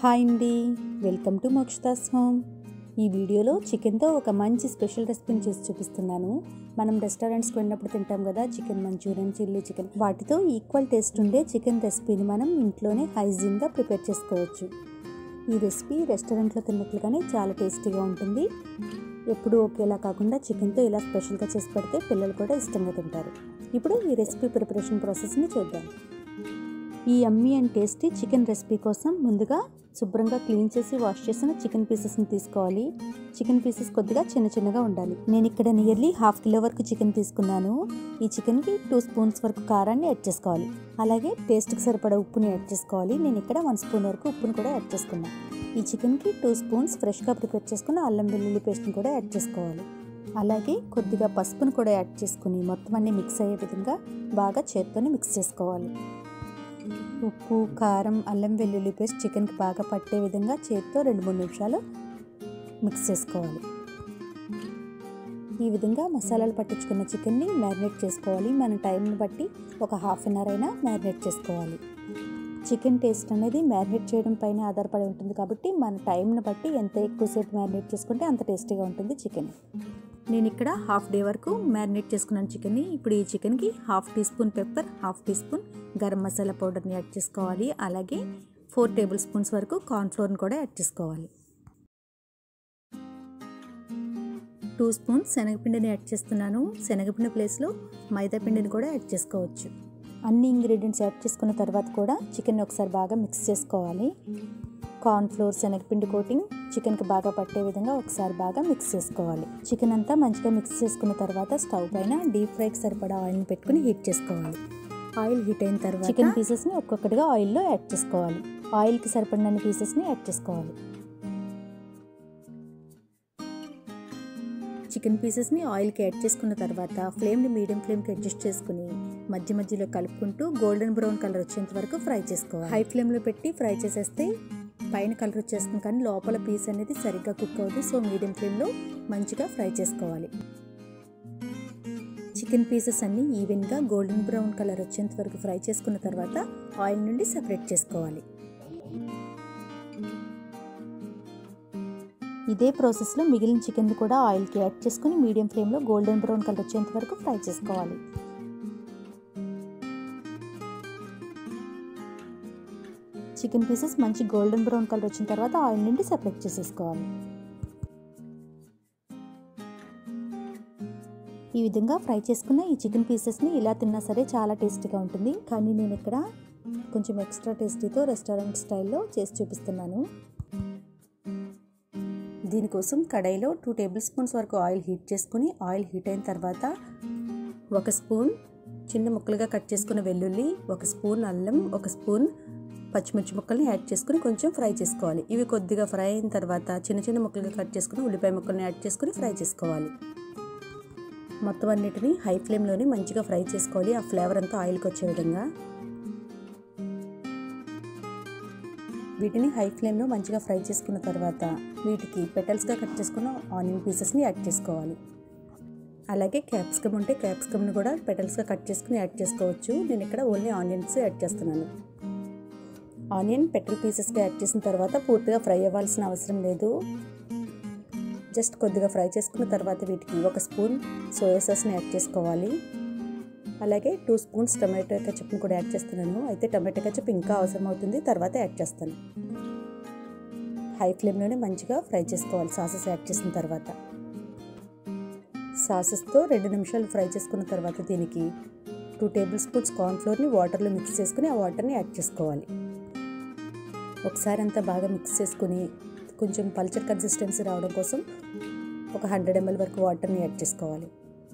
hi అండి welcome to మోక్షదాస్ home ఈ వీడియోలో చికెన్తో ఒక మంచి స్పెషల్ రెసిపీని చేసి చూపిస్తున్నాను మనం రెస్టారెంట్స్కి వెళ్ళినప్పుడు తింటాం కదా చికెన్ మంచూరియన్ చిల్లీ చికెన్ వాటితో ఈక్వల్ టేస్ట్ ఉండే చికెన్ రెసిపీని మనం ఇంట్లోనే హైజీన్గా ప్రిపేర్ చేసుకోవచ్చు ఈ రెసిపీ రెస్టారెంట్లో తిన్నట్లుగానే చాలా టేస్టీగా ఉంటుంది ఎప్పుడు ఒకేలా కాకుండా చికెన్తో ఇలా స్పెషల్గా చేసి పెడితే పిల్లలు కూడా ఇష్టంగా తింటారు ఇప్పుడు ఈ రెసిపీ ప్రిపరేషన్ ప్రాసెస్ని చూద్దాం ఈ అమ్మీ అండ్ టేస్టీ చికెన్ రెసిపీ కోసం ముందుగా శుభ్రంగా క్లీన్ చేసి వాష్ చేసిన చికెన్ పీసెస్ని తీసుకోవాలి చికెన్ పీసెస్ కొద్దిగా చిన్న చిన్నగా ఉండాలి నేను ఇక్కడ నియర్లీ హాఫ్ కిలో వరకు చికెన్ తీసుకున్నాను ఈ చికెన్కి టూ స్పూన్స్ వరకు కారాన్ని యాడ్ చేసుకోవాలి అలాగే టేస్ట్కి సరిపడా ఉప్పుని యాడ్ చేసుకోవాలి నేను ఇక్కడ వన్ స్పూన్ వరకు ఉప్పుని కూడా యాడ్ చేసుకున్నాను ఈ చికెన్కి టూ స్పూన్స్ ఫ్రెష్గా ప్రిపేర్ చేసుకున్న అల్లం వెల్లుల్లి పేస్ట్ని కూడా యాడ్ చేసుకోవాలి అలాగే కొద్దిగా పసుపును కూడా యాడ్ చేసుకుని మొత్తం అన్ని మిక్స్ అయ్యే విధంగా బాగా చేత్తోనే మిక్స్ చేసుకోవాలి ఉప్పు కారం అల్లం వెల్లుల్లి పేస్ట్ చికెన్కి బాగా పట్టే విధంగా చేతితో రెండు మూడు నిమిషాలు మిక్స్ చేసుకోవాలి ఈ విధంగా మసాలాలు పట్టించుకున్న చికెన్ని మ్యారినేట్ చేసుకోవాలి మన టైంని బట్టి ఒక హాఫ్ అన్ అవర్ అయినా మ్యారినేట్ చేసుకోవాలి చికెన్ టేస్ట్ అనేది మ్యారినేట్ చేయడం పైన ఆధారపడి ఉంటుంది కాబట్టి మన టైంని బట్టి ఎంత ఎక్కువసేపు మ్యారినేట్ చేసుకుంటే అంత టేస్టీగా ఉంటుంది చికెన్ నేను ఇక్కడ హాఫ్ డే వరకు మ్యారినేట్ చేసుకున్నాను చికెన్ని ఇప్పుడు ఈ చికెన్కి half teaspoon pepper half teaspoon garam masala పౌడర్ని యాడ్ చేసుకోవాలి అలాగే ఫోర్ టేబుల్ స్పూన్స్ వరకు కార్న్ఫ్లోర్ని కూడా యాడ్ చేసుకోవాలి టూ స్పూన్స్ శనగపిండిని యాడ్ చేస్తున్నాను శనగపిండి ప్లేస్లో మైదా పిండిని కూడా యాడ్ చేసుకోవచ్చు అన్ని ఇంగ్రీడియంట్స్ యాడ్ చేసుకున్న తర్వాత కూడా చికెన్ ఒకసారి బాగా మిక్స్ చేసుకోవాలి కార్న్ఫ్లోర్ శనగపిండి కోటింగ్ చికెన్కి బాగా పట్టే విధంగా ఒకసారి బాగా మిక్స్ చేసుకోవాలి చికెన్ అంతా మంచిగా మిక్స్ చేసుకున్న తర్వాత స్టవ్ పైన డీప్ ఫ్రైకి సరిపడా ఆయిల్ని పెట్టుకుని హీట్ చేసుకోవాలి ఆయిల్ హీట్ అయిన తర్వాత చికెన్ పీసెస్ని ఒక్కొక్కటిగా ఆయిల్లో యాడ్ చేసుకోవాలి ఆయిల్కి సరిపడిన పీసెస్ని యాడ్ చేసుకోవాలి చికెన్ పీసెస్ని ఆయిల్కి యాడ్ చేసుకున్న తర్వాత ఫ్లేమ్ని మీడియం ఫ్లేమ్కి అడ్జస్ట్ చేసుకుని మధ్య మధ్యలో కలుపుకుంటూ గోల్డెన్ బ్రౌన్ కలర్ వచ్చేంత వరకు ఫ్రై చేసుకోవాలి హై ఫ్లేమ్లో పెట్టి ఫ్రై చేసేస్తే పైన కలర్ వచ్చేస్తుంది కానీ లోపల పీస్ అనేది సరిగ్గా కుక్ అవుతుంది సో మీడియం ఫ్లేమ్లో మంచిగా ఫ్రై చేసుకోవాలి చికెన్ పీసెస్ అన్నీ ఈవెన్గా గోల్డెన్ బ్రౌన్ కలర్ వచ్చేంత వరకు ఫ్రై చేసుకున్న తర్వాత ఆయిల్ నుండి సెపరేట్ చేసుకోవాలి ఇదే ప్రాసెస్లో మిగిలిన చికెన్ కూడా ఆయిల్కి యాడ్ చేసుకుని మీడియం ఫ్లేమ్లో గోల్డెన్ బ్రౌన్ కలర్ వచ్చేంత వరకు ఫ్రై చేసుకోవాలి చికెన్ పీసెస్ మంచి గోల్డెన్ బ్రౌన్ కలర్ వచ్చిన తర్వాత ఆయిల్ నుండి సెపరేట్ చేసేసుకోవాలి ఈ విధంగా ఫ్రై చేసుకున్న ఈ చికెన్ పీసెస్ని ఇలా తిన్నా సరే చాలా టేస్టీగా ఉంటుంది కానీ నేను ఇక్కడ కొంచెం ఎక్స్ట్రా టేస్టీతో రెస్టారెంట్ స్టైల్లో చేసి చూపిస్తున్నాను దీనికోసం కడాయిలో టూ టేబుల్ స్పూన్స్ వరకు ఆయిల్ హీట్ చేసుకుని ఆయిల్ హీట్ అయిన తర్వాత ఒక స్పూన్ చిన్న ముక్కలుగా కట్ చేసుకున్న వెల్లుల్లి ఒక స్పూన్ అల్లం ఒక స్పూన్ పచ్చిమిర్చి ముక్కల్ని యాడ్ చేసుకుని కొంచెం ఫ్రై చేసుకోవాలి ఇవి కొద్దిగా ఫ్రై అయిన తర్వాత చిన్న చిన్న ముక్కలుగా కట్ చేసుకుని ఉల్లిపాయ ముక్కల్ని యాడ్ చేసుకుని ఫ్రై చేసుకోవాలి మొత్తం అన్నిటిని హై ఫ్లేమ్లోనే మంచిగా ఫ్రై చేసుకోవాలి ఆ ఫ్లేవర్ అంతా ఆయిల్కి వచ్చే విధంగా వీటిని హై ఫ్లేమ్లో మంచిగా ఫ్రై చేసుకున్న తర్వాత వీటికి పెటల్స్గా కట్ చేసుకున్న ఆనియన్ పీసెస్ని యాడ్ చేసుకోవాలి అలాగే క్యాప్సికమ్ ఉంటే క్యాప్సికమ్ని కూడా పెటల్స్గా కట్ చేసుకుని యాడ్ చేసుకోవచ్చు నేను ఇక్కడ ఓన్లీ ఆనియన్స్ యాడ్ చేస్తున్నాను ఆనియన్ పెటల్ పీసెస్గా యాడ్ చేసిన తర్వాత పూర్తిగా ఫ్రై అవ్వాల్సిన అవసరం లేదు జస్ట్ కొద్దిగా ఫ్రై చేసుకున్న తర్వాత వీటికి ఒక స్పూన్ సోయా సాస్ని యాడ్ చేసుకోవాలి అలాగే టూ స్పూన్స్ టమాటో కచప్ని కూడా యాడ్ చేస్తున్నాను అయితే టమాటో కచప్ ఇంకా అవసరం అవుతుంది తర్వాత యాడ్ చేస్తాను హై ఫ్లేమ్లోనే మంచిగా ఫ్రై చేసుకోవాలి సాసెస్ యాడ్ చేసిన తర్వాత సాసెస్తో రెండు నిమిషాలు ఫ్రై చేసుకున్న తర్వాత దీనికి టూ టేబుల్ స్పూన్స్ కార్న్ఫ్లోర్ని వాటర్లో మిక్స్ చేసుకుని ఆ వాటర్ని యాడ్ చేసుకోవాలి ఒకసారి అంతా బాగా మిక్స్ చేసుకుని కొంచెం పల్చర్ కన్సిస్టెన్సీ రావడం కోసం ఒక హండ్రెడ్ ఎంఎల్ వరకు వాటర్ని యాడ్ చేసుకోవాలి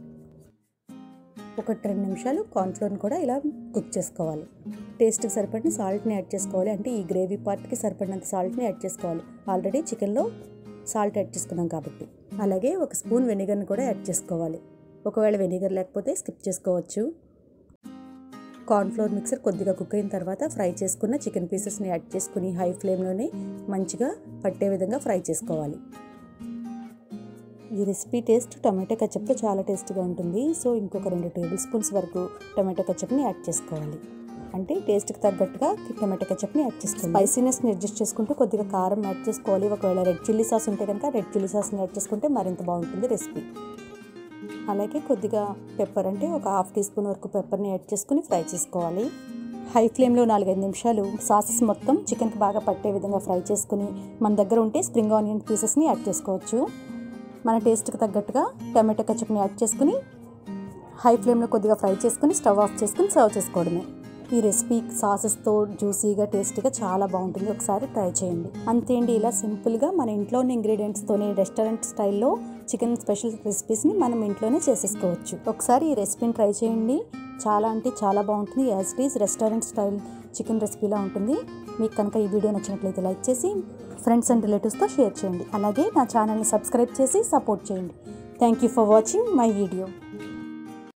ఒక రెండు నిమిషాలు కార్న్ఫ్లోర్ని కూడా ఇలా కుక్ చేసుకోవాలి టేస్ట్కి సరిపడిన సాల్ట్ని యాడ్ చేసుకోవాలి అంటే ఈ గ్రేవీ పార్ట్కి సరిపడినంత సాల్ట్ని యాడ్ చేసుకోవాలి ఆల్రెడీ చికెన్లో సాల్ట్ యాడ్ చేసుకున్నాం కాబట్టి అలాగే ఒక స్పూన్ వెనిగర్ని కూడా యాడ్ చేసుకోవాలి ఒకవేళ వెనిగర్ లేకపోతే స్కిప్ చేసుకోవచ్చు కార్న్ఫ్లోర్ మిక్సర్ కొద్దిగా కుక్ అయిన తర్వాత ఫ్రై చేసుకున్న చికెన్ పీసెస్ని యాడ్ చేసుకుని హై ఫ్లేమ్లోనే మంచిగా పట్టే విధంగా ఫ్రై చేసుకోవాలి ఈ రెసిపీ టేస్ట్ టొమాటో కచప్తో చాలా టేస్టీగా ఉంటుంది సో ఇంకొక రెండు టేబుల్ స్పూన్స్ వరకు టొమాటో కచప్ని యాడ్ చేసుకోవాలి అంటే టేస్ట్కి తగ్గట్టుగా టమాటో కెచప్ని యాడ్ చేసుకోవాలి స్పైసీనెస్ని అడ్జస్ట్ చేసుకుంటూ కొద్దిగా కారం యాడ్ చేసుకోవాలి ఒకవేళ రెడ్ చిల్లీ సాస్ ఉంటే కనుక రెడ్ చిల్లీ సాస్ని యాడ్ చేసుకుంటే మరింత బాగుంటుంది రెసిపీ అలాగే కొద్దిగా పెప్పర్ అంటే ఒక హాఫ్ టీ స్పూన్ వరకు పెప్పర్ని యాడ్ చేసుకుని ఫ్రై చేసుకోవాలి హై ఫ్లేమ్లో నాలుగైదు నిమిషాలు సాసెస్ మొత్తం చికెన్కి బాగా పట్టే విధంగా ఫ్రై చేసుకుని మన దగ్గర ఉంటే స్ప్రింగ్ ఆనియన్ పీసెస్ని యాడ్ చేసుకోవచ్చు మన టేస్ట్కి తగ్గట్టుగా టమాటో కచప్ని యాడ్ చేసుకుని హై ఫ్లేమ్లో కొద్దిగా ఫ్రై చేసుకుని స్టవ్ ఆఫ్ చేసుకుని సర్వ్ చేసుకోవడమే ఈ రెసిపీ సాసెస్తో జ్యూసీగా టేస్టీగా చాలా బాగుంటుంది ఒకసారి ట్రై చేయండి అంతే అండి ఇలా సింపుల్గా మన ఇంట్లో ఉన్న ఇంగ్రీడియంట్స్తోనే రెస్టారెంట్ స్టైల్లో చికెన్ స్పెషల్ రెసిపీస్ని మనం ఇంట్లోనే చేసేసుకోవచ్చు ఒకసారి ఈ రెసిపీని ట్రై చేయండి చాలా అంటే చాలా బాగుంటుంది as it is restaurant style chicken రెసిపీలా ఉంటుంది మీకు కనుక ఈ వీడియో నచ్చినట్లయితే లైక్ చేసి ఫ్రెండ్స్ అండ్ రిలేటివ్స్తో షేర్ చేయండి అలాగే నా ఛానల్ని సబ్స్క్రైబ్ చేసి సపోర్ట్ చేయండి thank you for watching my video